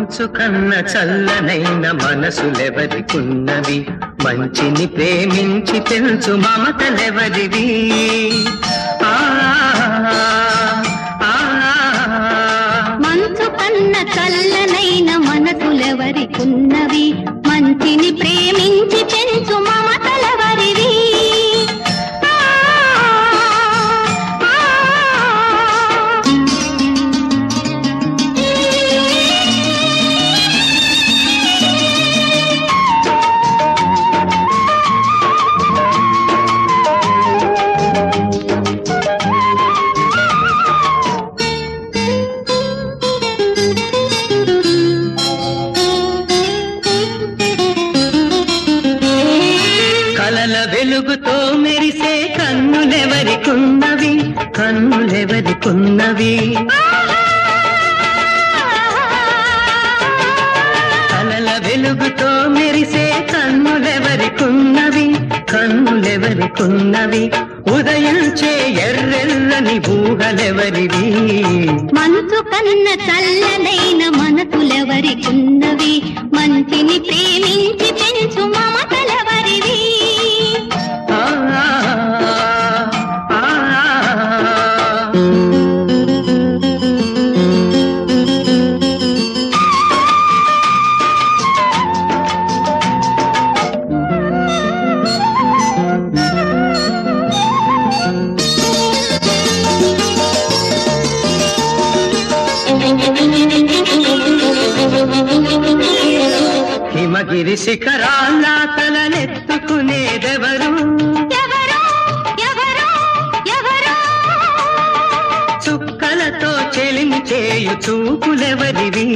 మంచు కన్న చల్లనైన మనసులెవరికున్నవి మంచిని ప్రేమించి తెలుసు మమతలెవరివి ఆ, ఆ, మంచు కన్న చల్లనైన మనసులెవరికున్నవి మంచిని ప్రేమించి పెంచు మమతలవరివి ఆ, ఆ, కలల వెలుగుతో మెరిసే కన్నులెవరికున్నవి కన్నులెవరికున్నవి కలల వెలుగుతో మెరిసే కన్నులెవరికున్నవి కన్నులెవరికున్నవి ఉదయించే ఎర్రెల్లని ఊహలెవరివి మంచు కన్న చల్లనైన మనసులెవరికున్నవి మంచిని ప్రేమించి పెంచు మమతలవరివి ఆ, ఆ, ఆ. హిమగిరి శిఖరాల తలనెత్తుకునేదెవరు ఎవరో ఎవరో ఎవరో చుక్కలతో చెలిమి చేయు చూపులెవరివి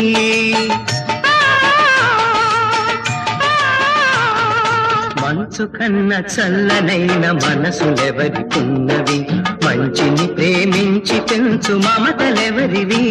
మంచు కన్న చల్లనైన మనసులెవరికున్నవి మంచిని ప్రేమించి పెంచు మమతలెవరివి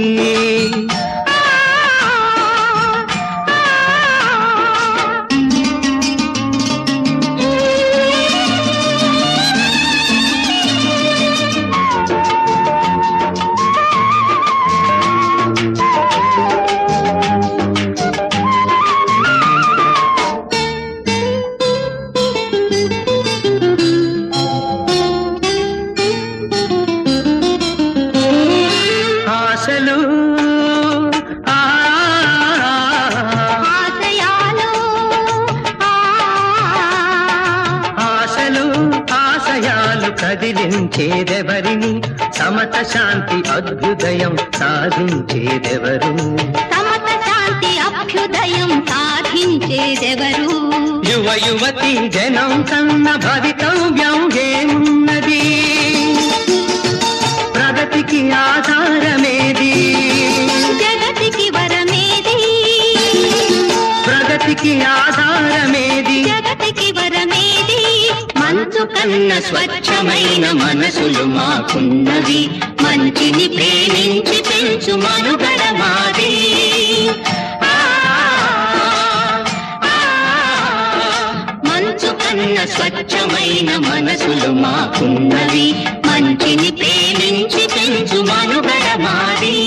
ఆశలు ఆ, ఆశయాలు ఆ, ఆశలు ఆశయాలు కదిలించేదెవరిని సమత శాంతి అభ్యుదయం సాధించేదెవరు సమత శాంతి అభ్యుదయం సాధించేదెవరు యువ యువతి జనం కన్న భవితవ్యం ఏమున్నది ప్రగతికి ఆధారమేది జగతికి వరమేది ప్రగతికి ఆధారమేది జగతికి వరమేది మంచు కన్న స్వచ్ఛమైన మనసులు మాకున్నవి మంచిని ప్రేమించి పెంచు మనుగడ మాది ఆ, ఆ, మంచు కన్న స్వచ్ఛమైన మనసులు మాకున్నవి మంచిని ప్రేమించి పెంచు మనుగడ మాది